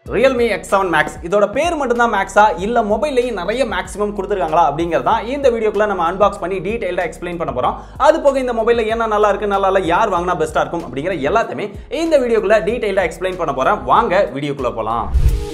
Realme X seven maths இதோட பேர் மட்டும்தான் மேக்ஸா இல்ல மொபைல்லையும் நிறைய மேக்ஸிமம் கொடுத்துருக்காங்களா அப்படிங்கிறதா இந்த வீடியோக்குள்ள நம்ம அன்பாக்ஸ் பண்ணி டீடைல்டா எக்ஸ்பிளைன் பண்ண போறோம் அது போக இந்த மொபைல்ல என்ன நல்லா இருக்கு நல்லா இல்ல யார் வாங்கினா பெஸ்டா இருக்கும் அப்படிங்கிற எல்லாத்தையுமே இந்த வீடியோக்குள்ள டீடைல்டா எக்ஸ்பிளைன் பண்ண போறேன் வாங்க வீடியோக்குள்ள போலாம்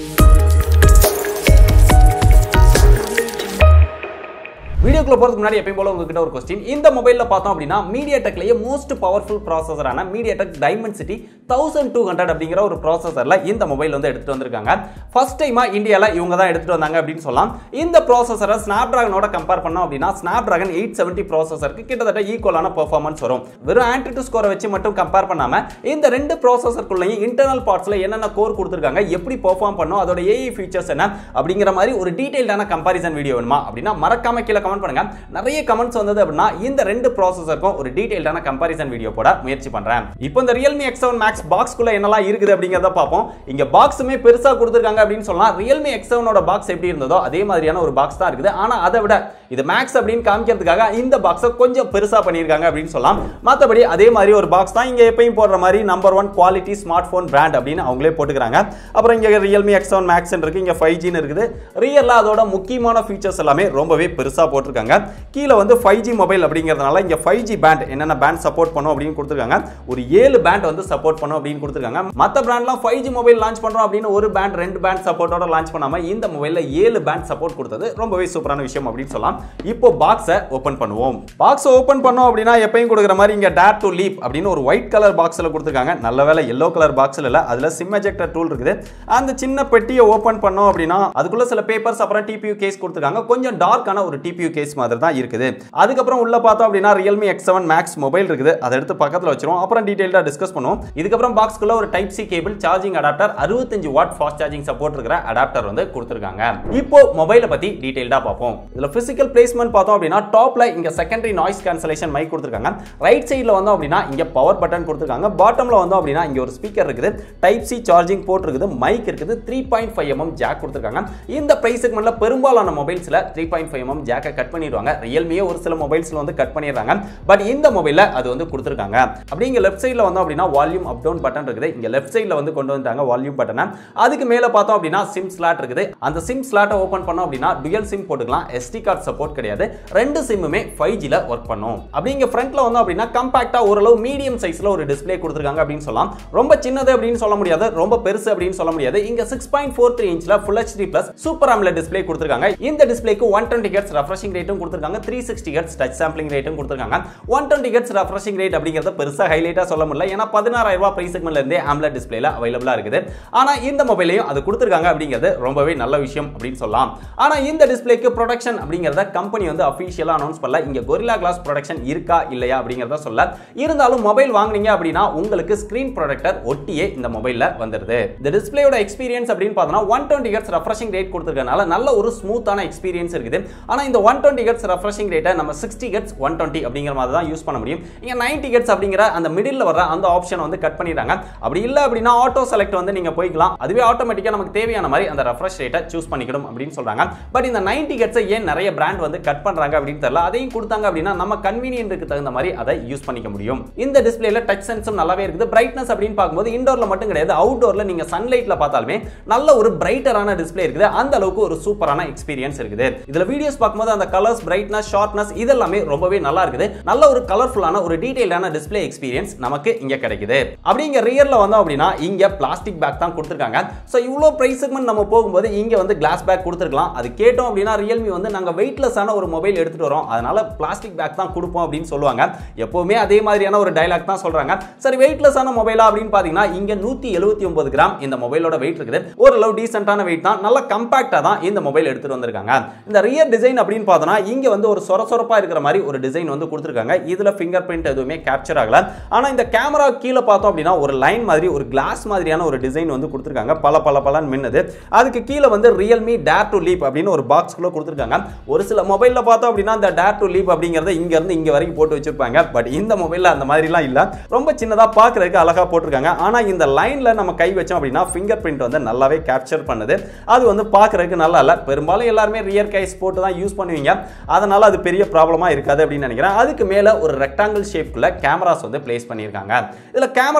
வீடியோக்குள்ள போறதுக்கு முன்னாடி எப்பயும் போல உங்ககிட்ட ஒரு கொஸ்டின் இந்த மொபைல்ல பார்த்தோம் அப்படின்னா மீடியா டெக்லயே மோஸ்ட் பவர்ஃபுல் ப்ராசஸரான MediaTek Dimensity thousand two hundred அப்படிங்கிற ஒரு ப்ராசஸர்ல இந்த மொபைல் வந்து எடுத்துட்டு வந்திருக்காங்க ஃபர்ஸ்ட் டைமா இந்தியால இவங்க தான் எடுத்துட்டு வந்தாங்க அப்படின்னு சொல்லலாம் இந்த ப்ராசஸரை ஸ்னாப் டிராகனோட கம்பேர் பண்ணோம் அப்படின்னா ஸ்னாப் டிராகன் எயிட் செவன்ட்டி ப்ராசஸருக்கு கிட்டத்தட்ட ஈக்குவலான பெர்ஃபார்மன்ஸ் வரும் வெறும் ஆண்ட்ரிட்டு ஸ்கோரை வச்சு மட்டும் கம்பேர் பண்ணாம இந்த ரெண்டு ப்ராசஸருக்குள்ளேயும் இன்டர்னல் பார்ட்ஸ்ல என்னென்ன கோர் கொடுத்துருக்காங்க எப்படி பெர்ஃபார்ம் பண்ணும் அதோட ஏஐ ஃபீச்சர்ஸ் என்ன அப்படிங்கிற மாதிரி ஒரு டீடைல்டான கம்பாரிசன் வீடியோ வேணுமா அப்படின்னா மறக்காம கீழே கமெண்ட் பண்ணுங்க நிறைய கமெண்ட்ஸ் வந்தது அப்படின்னா இந்த ரெண்டு ப்ராசஸருக்கும் ஒரு டீடைல்டான கம்பாரிசன் வீடியோ போட முயற்சி பண்றேன் இப்போ இந்த ரியல்மி எக்ஸ் செவன் மேக்ஸ் பாக்ஸ்க்குள்ள என்னெல்லாம் இருக்குது அப்படிங்கிறத பார்ப்போம் இங்க பாக்ஸுமே பெருசா கொடுத்துருக்காங்க அப்படின்னு சொல்லலாம் ரியல்மி எக்ஸ் செவனோட பாக்ஸ் எப்படி இருந்ததோ அதே மாதிரியான ஒரு பாக்ஸ் தான் இருக்குது ஆனா அதை விட இது மேக்ஸ் அப்படின்னு காமிக்கிறதுக்காக இந்த பாக்ஸை கொஞ்சம் பெருசா பண்ணியிருக்காங்க அப்படின்னு சொல்லலாம் மற்றபடி அதே மாதிரி ஒரு பாக்ஸ் தான் இங்க எப்பயும் போடுற மாதிரி number one quality smart phone brand அப்படின்னு அவங்களே போட்டுக்கிறாங்க அப்புறம் இங்க ரியல்மி எக்ஸ் செவன் மேக்ஸ் இருக்கு இங்க ஃபைவ் ஜின்னு இருக்குது ரியல்ல அதோட முக்கியமான ஃபீச்சர்ஸ் எல்லாமே ரொம்பவே பெருசா போட்டிருக்காங்க கீழே வந்து ஃபைவ் ஜி மொபைல் அப்படிங்கிறதுனால இங்க ஃபைவ் ஜி பேண்ட் என்னென்ன பேண்ட் சப்போர்ட் பண்ணும் அப்படின்னு கொடுத்துருக்காங்க ஒரு ஏழு பேண்ட் வந்து சப்போர்ட் பண்ணும் அப்படின்னு கொடுத்துருக்காங்க மற்ற பிராண்ட்லாம் ஃபைவ் ஜி மொபைல் லான்ச் பண்றோம் அப்படின்னு ஒரு பேண்ட் ரெண்டு பேண்ட் சப்போர்ட்டோட லான்ச் பண்ணாம இந்த மொபைல்ல ஏழு பேண்ட் சப்போர்ட் கொடுத்தது ரொம்பவே சூப்பரான விஷயம் அப்படின்னு சொல்லலாம் இப்போ பாக்ஸை ஓபன் பண்ணுவோம் பாக்ஸ் ஓபன் பண்ணோம் அப்படின்னா எப்பயும் கொடுக்குற மாதிரி இங்க டேர் டு லீப் அப்படின்னு ஒரு ஒயிட் கலர் பாக்ஸ்ல கொடுத்துருக்காங்க நல்ல வேலை எல்லோ கலர் பாக்ஸ்ல இல்ல அதுல சிம் எஜெக்டர் டூல் இருக்குது அந்த சின்ன பெட்டியை ஓபன் பண்ணோம் அப்படின்னா அதுக்குள்ள சில பேப்பர்ஸ் அப்புறம் டிபியூ கேஸ் கொடுத்துருக்காங்க கொஞ்சம் டார்க்கான ஒரு டிபியூ கேஸ் மாதிரி தான் இருக்குது அதுக்கப்புறம் உள்ள பார்த்தோம் அப்படின்னா Realme X seven Max mobile இருக்குது அதை எடுத்து பக்கத்தில் வச்சிருவோம் அப்புறம் டீடைல்டாக டிஸ்கஸ் பண்ணுவோம் இதுக்கப்புறம் பாக்ஸ்க்குள்ள ஒரு type C cable charging adapter அறுபத்தஞ்சு வாட் ஃபாஸ்ட் சார்ஜிங் சப்போர்ட் இருக்கிற அடாப்டர் வந்து கொடுத்துருக்காங்க இப்போ மொபைலை பத்தி டீடைல்டாக பார்ப்போம் இதுல பிசிக்கல் பிளேஸ்மெண்ட் பார்த்தோம் அப்படின்னா டாப்ல இங்க செகண்டரி நாய்ஸ் கேன்சலேஷன் மைக் கொடுத்துருக்காங்க ரைட் சைடில் வந்தோம் அப்படின்னா இங்க பவர் பட்டன் கொடுத்துருக்காங்க பாட்டம்ல வந்தோம் அப்படின்னா இங்க ஒரு ஸ்பீக்கர் இருக்குது டைப் சி சார்ஜிங் போர்ட் இருக்குது மைக் இருக்குது three point five mm jack கொடுத்துருக்காங்க இந்த பிரைஸ் செக்மெண்ட்ல பெரும்பாலான மொபைல்ஸ்ல த்ரீ பாயிண்ட் ஃபைவ் எம்எம் ஜாக்கை கட் பண்ணிடுவாங்க ரியல்மியே ஒரு சில மொபைல்ஸ்ல வந்து கட் பண்ணிடுறாங்க பட் இந்த மொபைல்ல அது வந்து கொடுத்துருக்காங்க அப்படி இங்க லெஃப்ட் சைடில் வந்தோம் அப்படின்னா வால்யூம் அப் டவுன் பட்டன் இருக்குது இங்க லெஃப்ட் சைடில் வந்து கொண்டு வந்துட்டாங்க வால்யூம் பட்டனை அதுக்கு மேல பார்த்தோம் அப்படின்னா சிம் ஸ்லாட் இருக்குது அந்த சிம் ஸ்லாட்டை ஓபன் பண்ணோம் அப்படின்னா டுயல் சிம் போட்டுக்கலாம் எஸ்டி கார்டு சப்போர்ட் கிடையாது ரெண்டு சிம்முமே ஃபைவ் ஜில ஒர்க் பண்ணும் அப்படி இங்க ஃப்ரண்ட்ல வந்தோம் அப்படின்னா கம்பாக்டா ஓரளவு மீடியம் சைஸ்ல ஒரு டிஸ்ப்ளே கொடுத்துருக்காங்க அப்படின்னு சொல்லலாம் ரொம்ப சின்னது அப்படின்னு சொல்ல முடியாது ரொம்ப பெருசு அப்படின்னு சொல்ல முடியாது இங்க சிக்ஸ் பாயிண்ட் ஃபோர் த்ரீ இன்ச்ல full HD plus super AMOLED display கொடுத்துருக்காங்க இந்த டிஸ்ப்ளேக்கு ஒன் டுவெண்ட்டி ஹெட்ஸ் ரெஃப்ரெஷிங் ரேட்டும் கொடுத்துருக்காங்க three sixty hertz touch sampling ரேட்டும் கொடுத்துருக்காங்க one twenty hertz refreshing rate அப்படிங்கிறத பெருசா ஹைலைட்டா சொல்ல முடியல ஏன்னா பதினாறாயிரம் ரூபாய் பிரைஸ் செக்மெண்ட்ல இருந்தே AMOLED டிஸ்ப்ளேல அவைலபிளா இருக்குது ஆனா இந்த மொபைலையும் அது கொடுத்துருக்காங்க அப்படிங்கிறது ரொம்பவே நல்ல விஷயம் அப்படின்னு சொல்லலாம் ஆனா இந்த டிஸ்ப்ளேக்கு ப்ரொடக்ஷன் அப்படிங்கிறத கம்பெனி வந்து அஃபிஷியலா அனௌன்ஸ் பண்ணல இங்க கொரில்லா கிளாஸ் ப்ரொடக்ஷன் இருக்கா இல்லையா அப்படிங்கிறத சொல்ல இருந்தாலும் மொபைல் வாங்குனீங்க அப்படின்னா உங்களுக்கு ஸ்கிரீன் ப்ரொடக்டர் ஒட்டியே இந்த மொபைல்ல வந்துருது இந்த டிஸ்பிளேயோட எக்ஸ்பீரியன்ஸ் அப்படின்னு பார்த்தோம்னா one twenty hertz refreshing rate கொடுத்துருக்கனால நல்ல ஒரு ஸ்மூத்தான எக்ஸ்பீரியன்ஸ் இருக்குது ஆனா இந்த ஒன் டுவெண்ட்டி ஹெட்ஸ் ரெஃப்ரெஷிங் ரேட்டை நம்ம சிக்ஸ்டி ஹெட்ஸ் ஒன் டுவெண்ட்டி அப்படிங்கிற மாதிரி தான் யூஸ் பண்ண முடியும் இங்க நைன்டி ஹெட்ஸ் அப்படிங்கிற அந்த மிடில் வர அந்த ஆப்ஷன் வந்து கட் பண்ணிடுறாங்க அப்படி இல்லை அப்படின்னா ஆட்டோ செலக்ட் வந்து நீங்க போய்க்கலாம் அதுவே ஆட்டோமேட்டிக்கா நமக்கு தேவையான மாதிரி அந்த ரெஃப்ரெஷ் ரேட்டை சூஸ் பண்ணிக்கணும் அப்படின்னு சொல்றாங்க பட் இந்த நைன்டி ஹெட்ஸை ஏன் நிறைய பிராண்ட் வந்து கட் பண்றாங்க அப்படின்னு தெரியல அதையும் கொடுத்தாங்க அப்படின்னா நம்ம கன்வீனியன்ட்டுக்கு தகுந்த மாதிரி அதை யூஸ் பண்ணிக்க முடியும் இந்த டிஸ்பிளேல டச் சென்ஸும் நல்லாவே இருக்குது பிரைட்னஸ் அப்படின்னு பார்க்கும்போது இண்டோர்ல மட்டும் கிடையாது அவுட்டோர்ல நீங்க சன்லைட்ல பார்த்தாலுமே நல்ல ஒரு பிரைட்டரான டிஸ்பிளே இருக்குது அந்த அளவுக்கு ஒரு சூப்பரான எக்ஸ்பீரியன்ஸ் இருக்குது இதுல வீடியோஸ் பார்க்கும்போது அந்த கலர்ஸ் பிரைட்னஸ் ஷார்ப்னஸ் இதெல்லாமே ரொம்பவே நல்லா இருக்குது நல்ல ஒரு கலர்ஃபுல்லான ஒரு டீடைல்டான டிஸ்பிளே எக்ஸ்பீரியன்ஸ் நமக்கு இங்க கிடைக்குது அப்படிங்க ரியர்ல வந்தோம் அப்படின்னா இங்க பிளாஸ்டிக் பேக் தான் கொடுத்துருக்காங்க ஸோ இவ்வளோ பிரைஸ் செக்மெண்ட் நம்ம போகும்போது இங்க வந்து கிளாஸ் பேக் கொடுத்துருக்கலாம் அது கேட்டோம் அப்படின்னா ரியல்மி வந்து நாங்க வெயிட்லெஸ்ஸான ஒரு மொபைல் எடுத்துட்டு வரோம் அதனால பிளாஸ்டிக் பேக் தான் கொடுப்போம் அப்படின்னு சொல்லுவாங்க எப்பவுமே அதே மாதிரியான ஒரு டைலாக் தான் சொல்றாங்க சரி வெயிட்லெஸ்ஸான மொபைலா அப்படின்னு பாத்தீங்கன்னா இங்க நூத்தி எழுபத்தி ஒன்பது கிராம் இந்த மொபைலோட வெயிட் இருக்குது ஓரளவு டீசென்டான வெயிட் தான் நல்ல கம்பாக்டா தான் இந்த மொபைல் எடுத்துட்டு வந்திருக்காங்க இந்த ரியர் டிசைன் அப்படின்னு பார்த்தோம்னா இங்க வந்து ஒரு சொர சொரப்பா இருக்கிற மாதிரி ஒரு டிசைன் வந்து கொடுத்துருக்காங்க இதுல ஃபிங்கர் பிரிண்ட் எதுவுமே கேப்சர் ஆகல ஆனா இந்த கேமரா கீழே பார்த்தோம் அப்படின்னா ஒரு லைன் மாதிரி ஒரு கிளாஸ் மாதிரியான ஒரு டிசைன் வந்து கொடுத்துருக்காங்க பல பல பலன்னு மின்னுது அதுக்கு கீழே வந்து ரியல்மி டேர் டு லீப் அப்படின்னு ஒரு பாக்ஸ்குள்ள கொடுத்துருக்காங்க ஒரு சில மொபைல்ல பார்த்தோம் அப்படின்னா இந்த டேர் டு லீப் அப்படிங்கறத இங்க இருந்து இங்க வரைக்கும் போட்டு வச்சிருப்பாங்க பட் இந்த மொபைல்ல அந்த மாதிரிலாம் இல்ல ரொம்ப சின்னதா பார்க்கறதுக்கு அழகா போட்டிருக்காங்க ஆனா இந்த லைன்ல நம்ம கை வச்சோம் அப்படின்னா ஃபிங்கர் பிரிண்ட் வந்து நல்லாவே கேப்சர் பண்ணுது அது வந்து பார்க்கறதுக்கு நல்லா இல்ல பெரும்பாலும் எல்லாருமே ரியர் கைஸ் போட்டு தான் யூஸ் பண்ணுவீங்க அதனால அது பெரிய ப்ராப்ளமா இருக்காது அப்படின்னு நினைக்கிறேன் அதுக்கு மேல ஒரு ரெக்டாங்கிள் ஷேப்ல கேமராஸ் வந்து பிளேஸ் பண்ணியிருக்காங்க இதுல கேமரா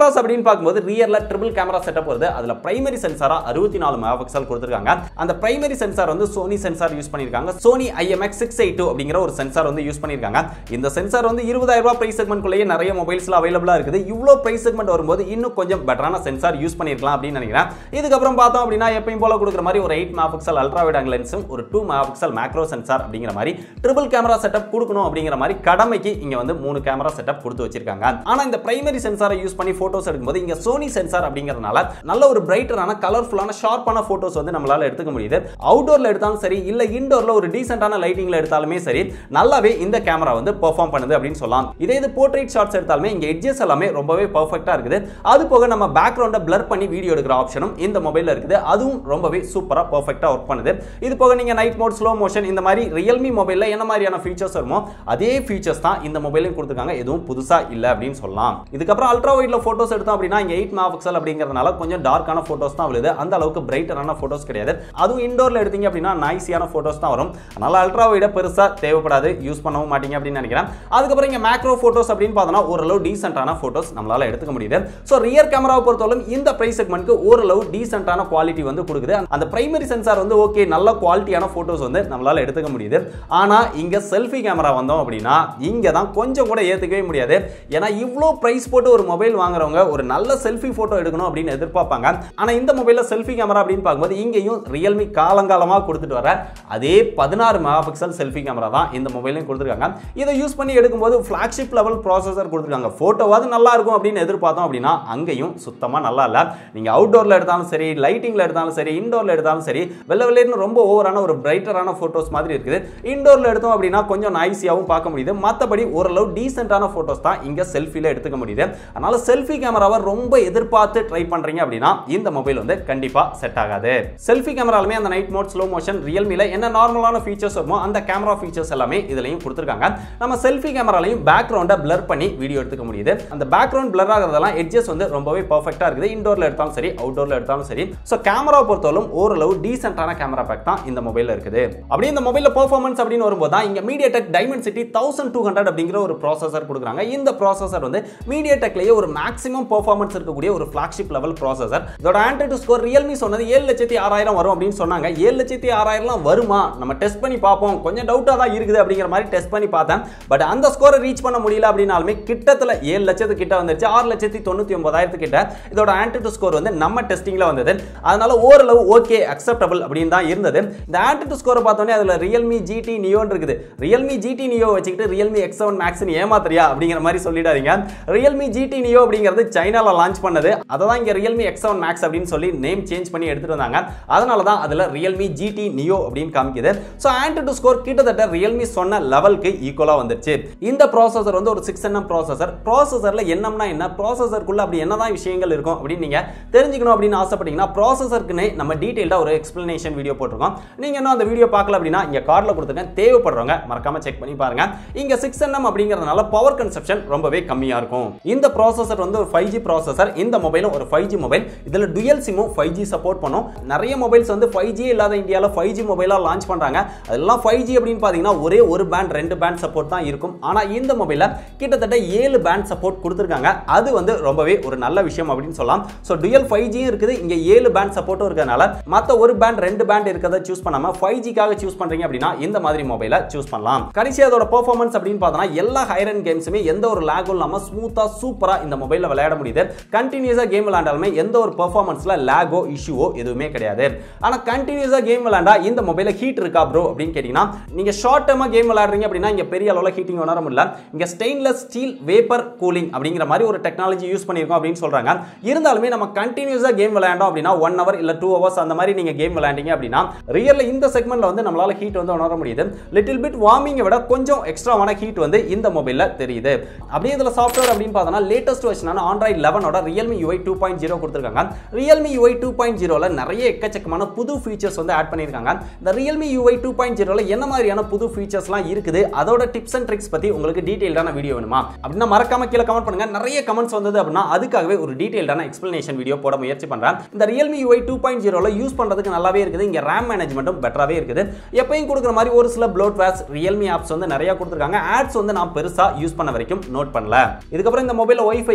கேமராஸ் அப்படின்னு பார்க்கும்போது ரியர்ல ட்ரிபிள் கேமரா செட்டப் வருது அதுல பிரைமரி சென்சாரா அறுபத்தி நாலு மெகா பிக்சல் கொடுத்துருக்காங்க அந்த பிரைமரி சென்சார் வந்து சோனி சென்சார் யூஸ் பண்ணிருக்காங்க Sony IMX six eight two அப்படிங்கிற ஒரு சென்சார் வந்து யூஸ் பண்ணிருக்காங்க இந்த சென்சார் வந்து இருபதாயிரம் ரூபாய் பிரைஸ் செக்மெண்ட்குள்ளேயே நிறைய மொபைல்ஸ்ல அவைலபிளா இருக்குது இவ்வளோ பிரைஸ் செக்மெண்ட் வரும்போது இன்னும் கொஞ்சம் பெட்டரான சென்சார் யூஸ் பண்ணிருக்கலாம் அப்படின்னு நினைக்கிறேன் இதுக்கப்புறம் பார்த்தோம் அப்படின்னா எப்பயும் போல கொடுக்குற மாதிரி ஒரு eight mega pixel ultra wide angle லென்ஸும் ஒரு two mega pixel macro sensor அப்படிங்கிற மாதிரி ட்ரிபிள் கேமரா செட்டப் கொடுக்கணும் அப்படிங்கிற மாதிரி கடமைக்கு இங்க வந்து மூணு கேமரா செட்டப் கொடுத்து வச்சிருக்காங்க ஆனா இந்த பிரைமரி சென்சாரை யூஸ் பண்ணி போட்டோஸ் எடுக்கும்போது இங்க சோனி சென்சார் அப்படிங்கிறதுனால நல்ல ஒரு பிரைட்டரான கலர்ஃபுல்லான ஷார்ப்பான போட்டோஸ் வந்து நம்மளால எடுத்துக்க முடியுது அவுட்டோர்ல எடுத்தாலும் சரி இல்ல இன்டோர்ல ஒரு டீசென்டான லைட்டிங்ல எடுத்தாலுமே சரி நல்லாவே இந்த கேமரா வந்து பெர்ஃபார்ம் பண்ணுது அப்படின்னு சொல்லலாம் இதே இது போர்ட்ரேட் ஷாட்ஸ் எடுத்தாலுமே இங்க எட்ஜஸ் எல்லாமே ரொம்பவே பர்ஃபெக்ட்டா இருக்குது அது போக நம்ம பேக்ரவுண்டை பிளர் பண்ணி வீடியோ எடுக்கிற ஆப்ஷனும் இந்த மொபைல்ல இருக்குது அதுவும் ரொம்பவே சூப்பரா பர்ஃபெக்ட்டா ஒர்க் பண்ணுது இது போக நீங்க நைட் மோட் ஸ்லோ மோஷன் இந்த மாதிரி ரியல்மி மொபைல்ல என்ன மாதிரியான ஃபீச்சர்ஸ் வருமோ அதே ஃபீச்சர்ஸ் தான் இந்த மொபைலையும் கொடுத்துருக்காங்க எதுவும் புதுசா இல்ல அப்படின்னு சொல்லலாம் இதுக்கப்புறம் அல்ட்ரா வைட்ல போட்டோஸ் எடுத்தோம் அப்படின்னா இங்க எயிட் மெகா பிக்சல் அப்படிங்கிறதுனால கொஞ்சம் டார்க்கான போட்டோஸ் தான் விழுது அந்த அளவுக்கு பிரைட்டரான போட்டோஸ் கிடையாது அதுவும் இண்டோர்ல எடுத்தீங்க அப்படின்னா நாய்ஸியான போட்டோஸ் தான் வரும் அதனால அல்ட்ரா வைட பெருசா தேவைப்படாது யூஸ் பண்ணவும் மாட்டீங்க அப்படின்னு நினைக்கிறேன் அதுக்கப்புறம் இங்க மேக்ரோ போட்டோஸ் அப்படின்னு பார்த்தோம்னா ஓரளவு டீசென்டான போட்டோஸ் நம்மளால எடுத்துக்க முடியுது ஸோ ரியர் கேமராவை பொறுத்தவரை இந்த பிரைஸ் செக்மெண்ட்க்கு ஓரளவு டீசென்டான குவாலிட்டி வந்து கொடுக்குது அந்த பிரைமரி சென்சார் வந்து ஓகே நல்ல குவாலிட்டியான போட்டோஸ் வந்து நம்மளால எடுத்துக்க முடியுது ஆனா இங்க செல்ஃபி கேமரா வந்தோம் அப்படின்னா இங்க தான் கொஞ்சம் கூட ஏத்துக்கவே முடியாது ஏன்னா இவ்வளோ பிரைஸ் போட்டு ஒரு மொபைல் வாங்குறவங்க ஒரு நல்ல செல்ஃபி போட்டோ எடுக்கணும் அப்படின்னு எதிர்பார்ப்பாங்க ஆனா இந்த மொபைல்ல செல்ஃபி கேமரா அப்படின்னு பார்க்கும்போது இங்கேயும் ரியல்மி காலங்காலமா கொடுத்துட்டு வர அதே பதினாறு மெகா பிக்சல் செல்ஃபி கேமரா தான் இந்த மொபைலையும் கொடுத்துருக்காங்க இதை யூஸ் பண்ணி எடுக்கும்போது ஃபிளாக்ஷிப் லெவல் ப்ராசஸர் கொடுத்துருக்காங்க ஃபோட்டோவாது நல்லா இருக்கும் அப்படின்னு எதிர்பார்த்தோம் அப்படின்னா அங்கேயும் சுத்தமாக நல்லா இல்லை நீங்கள் அவுட்டோரில் எடுத்தாலும் சரி லைட்டிங்கில் எடுத்தாலும் சரி இண்டோரில் எடுத்தாலும் சரி வெள்ள வெள்ளைன்னு ரொம்ப ஓவரான ஒரு பிரைட்டரான ஃபோட்டோஸ் மாதிரி இருக்குது இண்டோரில் எடுத்தோம் அப்படின்னா கொஞ்சம் நாய்ஸியாகவும் பார்க்க முடியுது மற்றபடி ஓரளவு டீசென்டான ஃபோட்டோஸ் தான் இங்கே செல்ஃபியில் எடுத்துக்க முடியுது அதனால செல்ஃபி கேமராவை ரொம்ப எதிர்பார்த்து ட்ரை பண்ணுறீங்க அப்படின்னா இந்த மொபைல் வந்து கண்டிப்பாக செட் ஆகாது செல்ஃபி கேமராலுமே அந்த நைட் மோட் ஸ்லோ மோஷன் ரியல்மியில் என்ன நார்மலான ஃபீச்சர்ஸ் வருமோ அந்த கேமரா ஃபீச்சர்ஸ் எல்லாமே இதுலையும் கொடுத்துருக்காங்க நம்ம செல்ஃபி கேமராலையும் பேக்ரவுண்டை பிளர் பண்ணி வீடியோ எடுத்துக்க முடியுது அந்த பேக்ரவுண்ட் பிளர் ஆகிறதெல்லாம் எட்ஜஸ் வந்து ரொம்பவே பர்ஃபெக்டாக இருக்குது இண்டோரில் எடுத்தாலும் சரி அவுட்டோரில் எடுத்தாலும் சரி ஸோ கேமரா பொறுத்தவரைக்கும் ஓரளவு டீசென்டான கேமரா பேக் தான் இந்த மொபைலில் இருக்குது அப்படியே இந்த மொபைலில் பர்ஃபார்மன்ஸ் அப்படின்னு வரும்போது தான் இங்கே MediaTek Dimensity thousand two hundred அப்படிங்கிற ஒரு ப்ராசஸர் கொடுக்குறாங்க இந்த ப்ராசஸர் வந்து மீடியா டெக்லேயே ஒரு மேக்ஸிமம் பர்ஃபார்மன்ஸ் இருக்கக்கூடிய ஒரு ஃபிளாக்ஷிப் லெவல் ப்ராசஸர் இதோட ஆண்ட்ராய்டு ஸ்கோர் ரியல்மி சொன்னது ஏழு லட்சத்தி ஆறாயிரம் வரும் அப்படின்னு சொன்னாங்க ஏழு லட்சத்தி ஆறாயிரம்லாம் வருமா நம்ம டெஸ்ட் பண்ணி பார்ப்போம் கொஞ்சம் டவுட்டாக தான் இருக்குது அப்படிங்கிற மாதிரி டெஸ்ட் பண்ணி பார்த்தேன் பட் அந்த ஸ்கோரை ரீச் பண்ண முடியல அப்படின்னாலுமே கிட்டத்தில் ஏழு லட்சத்து கிட்ட வந்துருச்சு ஆறு லட்சத்தி தொண்ணூற்றி ஒன்பதாயிரத்து கிட்ட இதோட ஆன்டிடு ஸ்கோர் வந்து நம்ம டெஸ்டிங்கில் வந்தது அதனால ஓரளவு ஓகே அக்செப்டபிள் அப்படின்னு தான் இருந்தது இந்த ஆன்டிடு ஸ்கோரை பார்த்தோன்னே அதில் ரியல்மி ஜிடி நியோன்னு இருக்குது ரியல்மி ஜிடி நியோ வச்சுக்கிட்டு ரியல்மி எக்ஸ் செவன் மேக்ஸ்னு ஏமாத்திரியா அப்படிங்கிற மாதிரி சொல்லிடாதீங்க ரியல்மி ஜிடி நியோ அப்படிங்கிறது சைனால லான்ச் பண்ணது அதை தான் இங்கே ரியல்மி எக்ஸ் செவன் மேக்ஸ் அப்படின்னு சொல்லி நேம் சேஞ்ச் பண்ணி எடுத்துட்டு வந்தாங்க அதனால தான் அதில் ரியல்மி ஜிடி நியோ அப்படின்னு காமிக்குது ஸோ ஆன்டிடு ஸ்கோர் கிட்டத்தட்ட ரியல்மி சொன்ன லெவலுக்கு ஈக்குவலாக வந்துருச்சு இந்த ப்ராசஸர் வந்து ஒரு சிக்ஸ் என்எம் ப்ராசஸர் ப்ராசஸரில் என்னம்னா என்ன ப்ராசஸருக்குள்ள அப்படி என்னதான் விஷயங்கள் இருக்கும் அப்படின்னு நீங்கள் தெரிஞ்சுக்கணும் அப்படின்னு ஆசைப்பட்டீங்கன்னா ப்ராசஸருக்குன்னு நம்ம டீட்டெயிலாக ஒரு எக்ஸ்பிளனேஷன் வீடியோ போட்டிருக்கோம் நீங்கள் இன்னும் அந்த வீடியோ பார்க்கல அப்படின்னா இங்கே கார்டில் கொடுத்துருக்கேன் தேவைப்படுறவங்க மறக்காம செக் பண்ணி பாருங்க இங்கே சிக்ஸ் என்எம் அப்படிங்கிறதுனால பவர் கன்சப்ஷன் ரொம்பவே கம்மியாக இருக்கும் இந்த ப்ராசஸர் வந்து ஒரு ஃபைவ் ஜி ப்ராசஸர் இந்த மொபைலும் ஒரு ஃபைவ் ஜி மொபைல் இதில் டுயல் சிமும் ஃபைவ் ஜி சப்போர்ட் பண்ணும் நிறைய மொபைல்ஸ் வந்து ஃபைவ் ஜி இல்லாத இந்தியாவில் ஃபைவ் ஜி மொபைலாக லான்ச் பண்ணுறாங்க அதெல்லாம் ஃபைவ் ஜி அப்படின்னு பார்த்தீங்கன்னா ஒரே ஒரு பேண்ட் ரெண்டு பேண்ட் சப்போர்ட் தான் இருக்கும் ஆனால் இந்த மொபைலில் கிட்டத்தட்ட ஏழு பேண்ட் சப்போர்ட் கொடுத்துருக்காங்க அது வந்து ரொம்பவே ஒரு நல்ல விஷயம் அப்படின்னு சொல்லலாம் ஸோ டுயல் ஃபைவ் ஜியும் இருக்குது இங்கே ஏழு பேண்ட் சப்போர்ட்டும் இருக்கிறதுனால மற்ற ஒரு பேண்ட் ரெண்டு பேண்ட் இருக்கிறத சூஸ் பண்ணாமல் ஃபைவ் ஜிக்காக சூஸ் பண்ணுறீங்க அப்படின்னா இந்த மாதிரி மொபைலை சூஸ் பண்ணலாம் கடைசி அதோட பெர்ஃபார்மன்ஸ் அப்படின்னு பார்த்தோன்னா எல்லா ஹைரன் கேம்ஸுமே எந்த ஒரு லேகும் இல்லாமல் ஸ்மூத்தாக சூப்பராக இந்த மொபைலில் விளையாட முடியுது கண்டினியூஸாக கேம் விளையாண்டாலுமே எந்த ஒரு பெர்ஃபார்மன்ஸில் லேகோ இஷ்யூவோ எதுவுமே கிடையாது ஆனால் கண்டினியூஸாக கேம் விளையாண்டா இந்த மொபைலில் ஹீட் இருக்கா ப்ரோ அப்படின்னு கேட்டிங்கன்னா நீங்கள் ஷார்ட் டைமாக கேம் விளையாடுறீங்க அப்படின்னா இங்கே பெரிய அளவில் ஹீட்டிங் உணர முடியல இங்கே ஸ்டெயின்லெஸ் ஸ்டீல் வேப்பர் கூலிங் அப்படிங்கிற மாதிரி ஒரு டெக்னாலஜி யூஸ் பண்ணியிருக்கோம் அப்படின்னு சொல்கிறாங்க இருந்தாலுமே நம்ம கண்டினியூஸாக கேம் விளையாண்டோம் அப்படின்னா ஒன் ஹவர் இல்லை டூ ஹவர்ஸ் அந்த மாதிரி நீங்கள் கேம் விளையாண்டீங்க அப்படின்னா ரியலில் இந்த செக்மெண்ட்டில் வந்து நம்மளால் ஹீட் வந்து உணர முடியுது லிட்டில் பிட் வார்மிங்கை விட கொஞ்சம் எக்ஸ்ட்ராவான ஹீட் வந்து இந்த மொபைலில் தெரியுது அப்படியே இதில் சாஃப்ட்வேர் அப்படின்னு பார்த்தோன்னா லேட்டஸ்ட் வெர்ஷனான ஆண்ட்ராய்ட் லெவனோட Realme UI two point zero கொடுத்துருக்காங்க ரியல்மி யூஐ டூ பாயிண்ட் ஜீரோவில் நிறைய எக்கச்சக்கமான புது ஃபீச்சர்ஸ் வந்து ஆட் பண்ணியிருக்காங்க இந்த ரியல்மி யூஐ டூ பாயிண்ட் ஜீரோவில் என்ன மாதிரியான புது ஃபீச்சர்ஸ்லாம் இருக்குது அதோட டிப்ஸ் அண்ட் ட்ரிக்ஸ் பற்றி உங்களுக்கு டீட்டெயில்டான வீடியோ வேணுமா அப்படின்னா மறக்காம கீழே கமெண்ட் பண்ணுங்க நிறைய கமெண்ட்ஸ் வந்தது அப்படின்னா அதுக்காகவே ஒரு டீட்டெயில்டான எக்ஸ்பிளனேஷன் வீடியோ போட முயற்சி பண்ணுறேன் இந்த ரியல்மி யூஐ டூ பாயிண்ட் ஜீரோவில் யூஸ் பண்ணுறதுக்கு நல்லாவே இருக்குது இங்கே ரேம் மேனேஜ்மெண்ட்டும் பெட்டராகவே இருக்குது எப்பயும் கொடுக்குற மாதிரி ஒரு சில ப்ளோட் வேர்ஸ் ரியல்மி ஆப்ஸ் வந்து நிறைய கொடுத்துருக்காங்க ஆட்ஸ் வந்து நான் பெருசாக யூஸ் பண்ண வரைக்கும் நோட் பண்ணல இதுக்கப்புறம் இந்த மொபைல் ஒய்ஃபைக்கு லேட்டஸ்ட்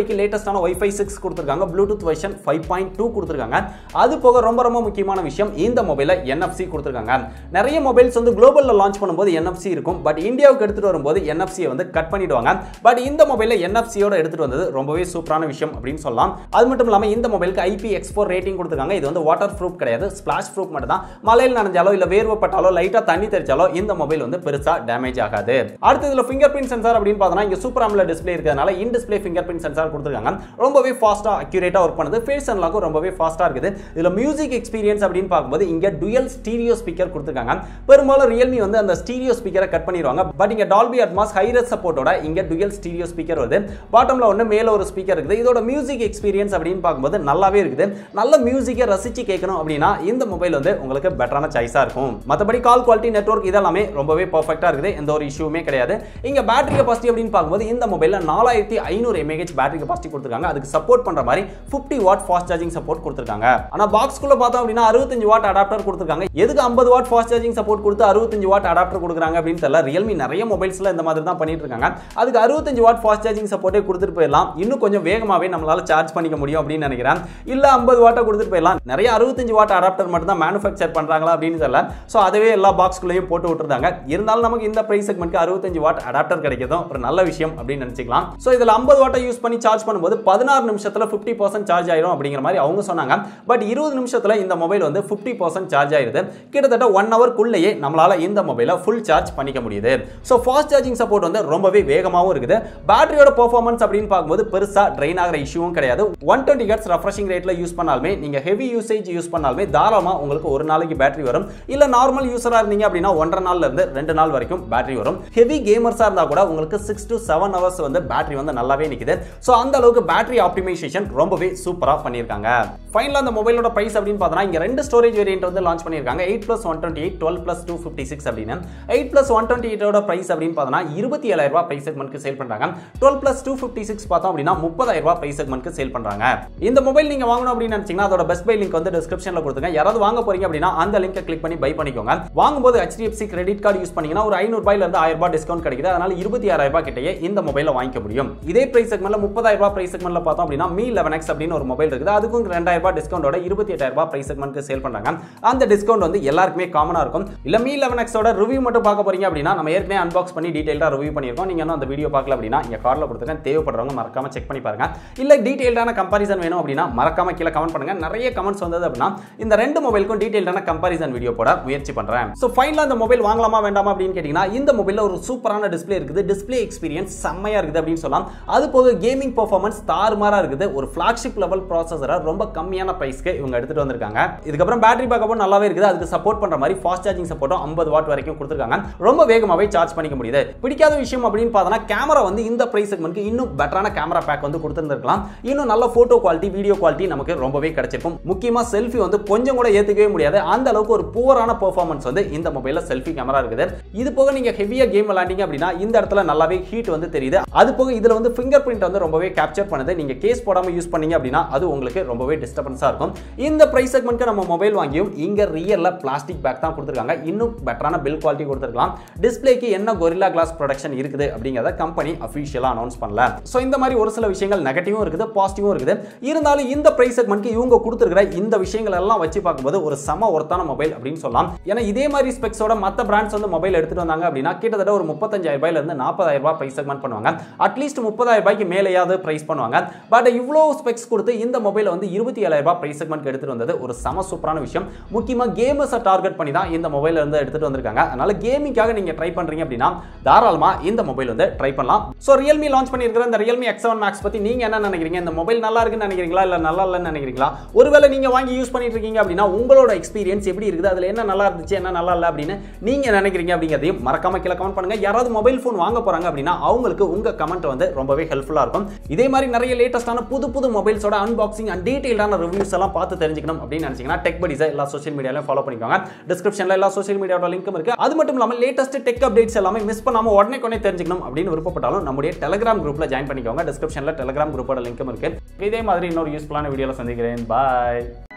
லேட்டஸ்டான ஒய்ஃபை சிக்ஸ் கொடுத்துருக்காங்க Bluetooth version five point two கொடுத்துருக்காங்க அது போக ரொம்ப ரொம்ப முக்கியமான விஷயம் இந்த மொபைலில் NFC கொடுத்துருக்காங்க நிறைய மொபைல்ஸ் வந்து குளோபலில் லான்ச் பண்ணும்போது NFC இருக்கும் பட் இந்தியாவுக்கு எடுத்துகிட்டு வரும்போது NFC-யை வந்து கட் பண்ணிடுவாங்க பட் இந்த மொபைலில் NFC-யோட எடுத்துகிட்டு வந்தது ரொம்பவே சூப்பரான விஷயம் அப்படின்னு சொல்லலாம் அது மட்டும் இல்லாமல் இந்த மொபைலுக்கு ஐபி எக்ஸ்போர் ரேட்டிங் கொடுத்துருக்காங்க இது வந்து வாட்டர் ப்ரூஃப் கிடையாது ஸ்பிளாஷ் ப்ரூஃப் மட்டும் தான் மலையில் நனைஞ்சாலோ இல்லை வேர்வப்பட்டாலோ லைட்டாக தண்ணி தெரிச்சாலோ இந்த மொபைல் வந்து பெருசாக டேமேஜ் ஆகாது அடுத்து இதில் ஃபிங்கர் பிரிண்ட் சென்சார் அப்படின்னு பார்த்தோம்னா இங்கே சூப்பர் AMOLED டிஸ்ப்ளே இருக்கிறதுனால in display fingerprint sensor கொடுத்துருக்காங்க ரொம்பவே ஃபாஸ்ட்டாக அக்யூரேட்டாக ஒர்க் பண்ணுது ஃபேஸ் அன்லாக்கும் ரொம்பவே ஃபாஸ்ட்டாக இருக்குது இதில் மியூசிக் எக்ஸ்பீரியன்ஸ் அப்படின்னு பார்க்கும்போது இங்கே டுயல் ஸ்டீரியோ ஸ்பீக்கர் கொடுத்துருக்காங்க பெரும்பாலும் ரியல்மி வந்து அந்த ஸ்டீரியோ ஸ்பீக்கரை கட் பண்ணிடுவாங்க பட் இங்கே டால்பி அட்மாஸ் ஹைரஸ் சப்போர்ட்டோட இங்கே டுயல் ஸ்டீரியோ ஸ்பீக்கர் வருது பாட்டம்ல ஒன்று மேலே ஒரு ஸ்பீக்கர் இருக்குது இதோட மியூசிக் எக்ஸ்பீரியன்ஸ் அப்படின்னு பார்க்கும்போது நல்லாவே இருக்குது நல்ல மியூசிக்கை ரசிச்சு கேட்கணும் அப்படின்னா இந்த மொபைல் வந்து உங்களுக்கு பெட்டரான சாய்ஸாக இருக்கும் மற்றபடி கால் குவாலிட்டி நெட்ஒர்க் இதெல்லாமே ரொம்பவே பர்ஃபெக்டாக இருக்குது எந்த ஒரு இஷ்யூமே கிடையாது இங்கே பேட்டரி கெப்பாசிட்டி அப்படின்னு பார்க்கும்போது இந்த மொபைலில் நாலாயிரத்தி ஐநூறு எம்ஏஹெச் பேட்டரி கெப்பாசிட்டி கொடுத்துருக்காங்க அதுக்கு சப்போர்ட் பண்ணுற மாதிரி fifty watt fast charging support கொடுத்துருக்காங்க ஆனால் பாக்ஸ்குள்ள பார்த்தோம் அப்படின்னா அறுபத்தஞ்சு வாட் அடாப்டர் கொடுத்துருக்காங்க எதுக்கு ஐம்பது வாட் ஃபாஸ்ட் சார்ஜிங் சப்போர்ட் கொடுத்து அறுபத்தஞ்சு வாட் அடாப்டர் கொடுக்குறாங்க அப்படின்னு தெரியல ரியல்மி நிறைய மொபைல்ஸ்ல இந்த மாதிரி தான் பண்ணிட்டு இருக்காங்க அதுக்கு அறுபத்தஞ்சு வாட் ஃபாஸ்ட் சார்ஜிங் சப்போர்ட்டே கொடுத்துட்டு போயிடலாம் இன்னும் கொஞ்சம் வேகமாகவே நம்மளால சார்ஜ் பண்ணிக்க முடியும் அப்படின்னு நினைக்கிறேன் இல்ல ஐம்பது வாட்டை கொடுத்துட்டு போயிடலாம் நிறைய அறுபத்தஞ்சு வாட் அடாப்டர் மட்டும் தான் மேனுஃபேக்சர் பண்றாங்களா அப்படின்னு தெரியல ஸோ அதுவே எல்லா பாக்ஸ்குள்ளேயும் போட்டு விட்டுருந்தாங்க இருந்தாலும் நமக்கு இந்த பிரைஸ் செக்மெண்ட்க்கு அறுபத்தஞ்சு வாட் அடாப்டர் கிடைக்கிறதும் ஒரு நல்ல விஷயம் அப்படின்னு நினைச்சுக்கலாம் ஸோ இதில் ஐம்பது வாட்டை யூஸ் பண்ணி சார்ஜ் பண்ணும்போது பதினாறு நிமிஷத்தில் ஃபிஃப்டி பர்சன்ட் சார்ஜ் ஆயிரும் அப்படிங்கிற மாதிரி அவங்க சொன்னாங்க பட் இருபது நிமிஷத்தில் இந்த மொபைல் வந்து ஃபிஃப்டி பர்சன்ட் சார்ஜ் ஆயிருது கிட்டத்தட்ட ஒன் ஹவர்க்குள்ளேயே நம்மளால இந்த மொபைலை ஃபுல் சார்ஜ் பண்ணிக்க முடியுது ஸோ ஃபாஸ்ட் சார்ஜிங் சப்போர்ட் வந்து ரொம்பவே வேகமாகவும் இருக்குது பேட்டரியோட பெர்ஃபார்மன்ஸ் அப்படின்னு பார்க்கும்போது பெருசாக ட்ரெயின் ஆகிற இஷ்யூவும் கிடையாது ஒன் டுவெண்ட்டி ஹெட்ஸ் ரெஃப்ரெஷிங் ரேட்டில் யூஸ் பண்ணாலுமே நீங்கள் ஹெவி யூசேஜ் யூஸ் பண்ணாலுமே தாராளமாக உங்களுக்கு ஒரு நாளைக்கு பேட்டரி வரும் இல்லை நார்மல் யூஸராக இருந்தீங்க அப்படின்னா ஒன்றரை நாள்ல இருந்து ரெண்டு நாள் வரைக்கும் பேட்டரி வரும் ஹெவி கேமர்ஸாக இருந்தால் கூட உங்களுக்கு சிக்ஸ் டு செவன் ஹவர்ஸ் வந்து பேட்டரி வந்து நல்லாவே நிற்குது ஸோ அந்த அளவுக்கு பேட்டரி ஆப்டிமைசேஷன் ரொம்பவே சூப்பராக பண்ணியிருக்காங்க ஃபைனலாக அந்த மொபைலோட பிரைஸ் அப்படின்னு பார்த்தோன்னா இங்கே ரெண்டு ஸ்டோரேஜ் வேரியன்ட் வந்து லான்ச் பண்ணியிருக்காங்க eight plus one twenty eight twelve plus two fifty six அப்படின்னு எயிட் ப்ளஸ் ஒன் டுவெண்ட்டி எயிட்டோட பிரைஸ் அப்படின்னு பார்த்தோன்னா இருபத்தி ஏழாயிரம் ரூபாய் பிரைஸ் செக்மெண்ட்க்கு சேல் பண்ணுறாங்க twelve plus two fifty six பார்த்தோம் அப்படின்னா முப்பதாயிரம் ரூபாய் பிரைஸ் செக்மெண்ட்க்கு சேல் பண்ணுறாங்க இந்த மொபைல் நீங்கள் வாங்கணும் அப்படின்னு நினச்சிங்கன்னா அதோட பெஸ்ட் பை லிங்க் வந்து டிஸ்கிரிப்ஷனில் கொடுத்துருங்க யாராவது வாங்க போறீங்க அப்படின்னா அந்த லிங்கை கிளிக் பண்ணி பை பண்ணிக்கோங்க வாங்கும்போது ஹெச்டிஎஃப்சி கிரெடிட் கார்டு யூஸ் பண்ணீங்கன்னா ஒரு ஐநூறு ரூபாயில இருந்து ஆயிரம் ரூபாய் டிஸ்கவுண்ட் கிடைக்குது அதனால இருபத்தி ஆறாயிரம் ரூபாய் கிட்டே இந்த மொபைல வாங்கிக்க முடியும் இதே பிரைஸ் செக்மெண்ட்ல முப்பதாயிரம் ரூபாய் பிரைஸ் செக்மெண்ட்ல பார்த்தோம் அப்படின்னா மீ லெவன் எக்ஸ் அப்படின்னு ஒரு மொபைல் இருக்குது அதுக்கும் ரெண்டாயிரம் ரூபாய் டிஸ்கவுண்டோட இருபத்தி எட்டாயிரம் ரூபாய் பிரைஸ் செக்மெண்ட்க்கு சேல் பண்றாங்க அந்த டிஸ்கவுண்ட் வந்து எல்லாருக்குமே காமனா இருக்கும் இல்ல மீ லெவன் எக்ஸோட ரிவ்யூ மட்டும் பார்க்க போறீங்க அப்படின்னா நம்ம ஏற்கனவே அன்பாக்ஸ் பண்ணி டீடைல்டா ரிவ்யூ பண்ணியிருக்கோம் நீங்க இன்னும் அந்த வீடியோ பார்க்கல அப்படின்னா இங்க கார்ல கொடுத்துருக்கேன் தேவைப்படுறவங்க மறக்காம செக் பண்ணி பாருங்க இல்ல டீடைல்டான கம்பாரிசன் வேணும் அப்படின்னா மறக்காம கீழே கமெண்ட் பண்ணுங்க நிறைய கமெண்ட்ஸ் வந்தது அப்படின்னா இந்த ரெண்டு மொபைலுக்கும் டீடைல்டான கம்பாரிசன் வீடியோ போட முயற்சி பண்றேன் ஸோ ஃபைனலாக இந்த மொபைல் வாங்கலாமா வேண்டாமா அப்படின்னு கேட்டிங்கன்னா இந்த மொபைலில் ஒரு சூப்பரான டிஸ்ப்ளே இருக்குது டிஸ்ப்ளே எக்ஸ்பீரியன்ஸ் செம்மையாக இருக்குது அப்படின்னு சொல்லலாம் அது போக கேமிங் பர்ஃபார்மன்ஸ் தாறுமாறாக இருக்குது ஒரு ஃப்ளாக்ஷிப் லெவல் ப்ராசஸரை ரொம்ப கம்மியான ப்ரைஸ்க்கு இவங்க எடுத்துகிட்டு வந்திருக்காங்க இதுக்கப்புறம் பேட்டரி பேக்கப்பும் நல்லாவே இருக்குது அதுக்கு சப்போர்ட் பண்ணுற மாதிரி ஃபாஸ்ட் சார்ஜிங் சப்போர்ட்டும் ஐம்பது வாட் வரைக்கும் கொடுத்துருக்காங்க ரொம்ப வேகமாகவே சார்ஜ் பண்ணிக்க முடியுது பிடிக்காத விஷயம் அப்படின்னு பார்த்தோன்னா கேமரா வந்து இந்த ப்ரைஸ் செக்மெண்ட்க்கு இன்னும் பெட்டரான கேமரா பேக் வந்து கொடுத்துருந்துருக்கலாம் இன்னும் நல்ல ஃபோட்டோ குவாலிட்டி வீடியோ குவாலிட்டி நமக்கு ரொம்பவே கிடைச்சிருக்கும் முக்கியமாக செல்ஃபி வந்து கொஞ்சம் கூட ஏற்றுக்கவே முடியாது அந்த அளவுக்கு ஒரு புவரான பெர்ஃபார்மன்ஸ் வந்து இந்த மொபைலில் செல்ஃபி கேமரா இருக்குது இது போக நீங்க ஹெவியா கேம் விளையாண்டீங்க அப்படின்னா இந்த இடத்துல நல்லாவே ஹீட் வந்து தெரியுது அது போக இதுல வந்து ஃபிங்கர் பிரிண்ட் வந்து ரொம்பவே கேப்சர் பண்ணுது நீங்க கேஸ் போடாம யூஸ் பண்ணீங்க அப்படின்னா அது உங்களுக்கு ரொம்பவே டிஸ்டர்பன்ஸா இருக்கும் இந்த பிரைஸ் செக்மெண்ட்க்கு நம்ம மொபைல் வாங்கியும் இங்க ரியல்ல பிளாஸ்டிக் பேக் தான் கொடுத்துருக்காங்க இன்னும் பெட்டரான பில் குவாலிட்டி கொடுத்துருக்கலாம் டிஸ்பிளேக்கு என்ன கொரில்லா கிளாஸ் ப்ரொடக்ஷன் இருக்குது அப்படிங்கிறத கம்பெனி அஃபிஷியலா அனௌன்ஸ் பண்ணல ஸோ இந்த மாதிரி ஒரு சில விஷயங்கள் நெகட்டிவும் இருக்குது பாசிட்டிவும் இருக்குது இருந்தாலும் இந்த பிரைஸ் செக்மெண்ட்க்கு இவங்க கொடுத்துருக்கிற இந்த விஷயங்கள் எல்லாம் வச்சு பார்க்கும்போது ஒரு சம ஒர்த்தான மொபைல் அப்படின்னு சொல்லலாம் ஏன்னா இதே மாதிரி ஸ்பெக்ஸோட மற்ற பிராண்ட்ஸ் வந்து மொபைல் எடுத்துட்டு வந்தாங்க அப்படின்னா கிட்டத்தட்ட ஒரு முப்பத்தஞ்சாயிரம் ரூபாயில இருந்து நாற்பதாயிரம் ரூபாய் பிரைஸ் செக்மெண்ட் பண்ணுவாங்க அட்லீஸ்ட் முப்பதாயிரம் ரூபாய்க்கு மேலேயாவது பிரைஸ் பண்ணுவாங்க பட் இவ்வளோ ஸ்பெக்ஸ் கொடுத்து இந்த மொபைல் வந்து இருபத்தி ஏழாயிரம் ரூபாய் பிரைஸ் செக்மெண்ட் எடுத்துட்டு வந்தது ஒரு சம சூப்பரான விஷயம் முக்கியமாக கேமர்ஸை டார்கெட் பண்ணி தான் இந்த மொபைல் வந்து எடுத்துட்டு வந்திருக்காங்க அதனால கேமிங்காக நீங்க ட்ரை பண்றீங்க அப்படின்னா தாராளமா இந்த மொபைல் வந்து ட்ரை பண்ணலாம் ஸோ ரியல்மி லான்ச் பண்ணியிருக்கிற இந்த ரியல்மி எக்ஸ் செவன் மேக்ஸ் பத்தி நீங்க என்ன நினைக்கிறீங்க இந்த மொபைல் நல்லா இருக்குன்னு நினைக்கிறீங்களா இல்ல நல்லா இல்லைன்னு நினைக்கிறீங்களா ஒருவேளை நீங்க வாங்கி யூஸ் பண்ணிட்டு இருக்கீங்க அப்படின்னா உங்களோட எக்ஸ்பீரியன்ஸ் எப்படி இருக்குது அதுல என்ன நல்லா இருந்துச்சு என்ன நல்லா இல்லை அப்படின்னு நீங்க நினைக்கிறீங்க அப்படிங்கிறதையும் மறக்காம கீழே கமெண்ட் பண்ணுங்க யாராவது மொபைல் ஃபோன் வாங்க போறாங்க அப்படின்னா அவங்களுக்கு உங்க கமெண்ட் வந்து ரொம்பவே ஹெல்ப்ஃபுல்லா இருக்கும் இதே மாதிரி நிறைய லேட்டஸ்டான புது புது மொபைல்ஸோட அன்பாக்சிங் அண்ட் டீடைல்டான ரிவ்யூஸ் எல்லாம் பார்த்து தெரிஞ்சுக்கணும் அப்படின்னு நினைச்சீங்கன்னா டெக் படிஸை எல்லா சோஷியல் மீடியாலையும் ஃபாலோ பண்ணிக்கோங்க டிஸ்கிரிப்ஷன்ல எல்லா சோஷியல் மீடியாவோட லிங்க்கும் இருக்கு அது மட்டும் இல்லாமல் லேட்டஸ்ட் டெக் அப்டேட்ஸ் எல்லாமே மிஸ் பண்ணாம உடனே கொண்டே தெரிஞ்சுக்கணும் அப்படின்னு விருப்பப்பட்டாலும் நம்முடைய டெலிகிராம் குரூப்ல ஜாயின் பண்ணிக்கோங்க டிஸ்கிரிப்ஷன்ல டெலிகிராம் குரூப்போட லிங்க்கும் இருக்கு இதே மாதிரி இன்னொரு யூஸ்ஃபுல்லான வீடியோல சந்திக்கிறேன் பாய்